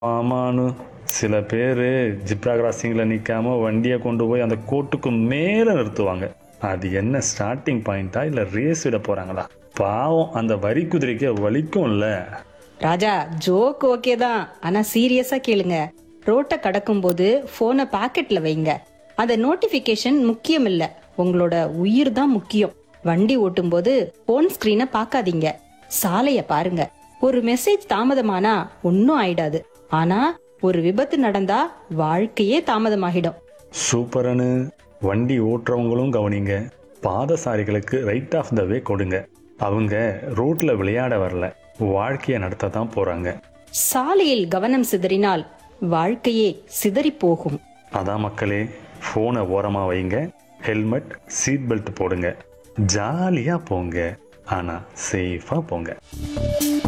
ஆமானு சில பேர் ஜிப்ரா கிராசிங்கில் நிற்காம வண்டியை கொண்டு போய் அந்த கோட்டுக்கு மேலே நிறுத்துவாங்க அது என்ன ஸ்டார்டிங் பாயிண்டா இல்லை ரேஸ் விட போகிறாங்களா பாவம் அந்த வரி குதிரைக்கு வலிக்கும்ல ராஜா ஜோக் ஓகே தான் ஆனா சீரியஸா கேளுங்க ரோட்டை கடக்கும்போது போனை பாக்கெட்ல வைங்க அந்த நோட்டிபிகேஷன் முக்கியம் இல்ல உங்களோட உயிர் தான் முக்கியம் வண்டி ஓட்டும்போது போன் ஸ்கிரீனை பார்க்காதீங்க சாலைய பாருங்க ஒரு மெசேஜ் தாமதமானா ஒன்னும் ஆயிடாது ஆனா ஒரு விபத்து நடந்தா வாழ்க்கையே தாமதமாகிடும் சூப்பரனு வண்டி ஓட்டுறவங்களும் கவனிங்க பாதசாரிகளுக்கு ரைட் ஆஃப் த வே கொடுங்க அவங்க ரோட்ல விளையாட வரல வாழ்க்கையை நடத்த தான் போறாங்க சாலையில் கவனம் சிதறினால் வாழ்க்கையே சிதறி போகும் அதான் மக்களே ஃபோனை ஓரமாக வைங்க ஹெல்மெட் சீட் பெல்ட் போடுங்க ஜாலியாக போங்க ஆனால் சேஃபாக போங்க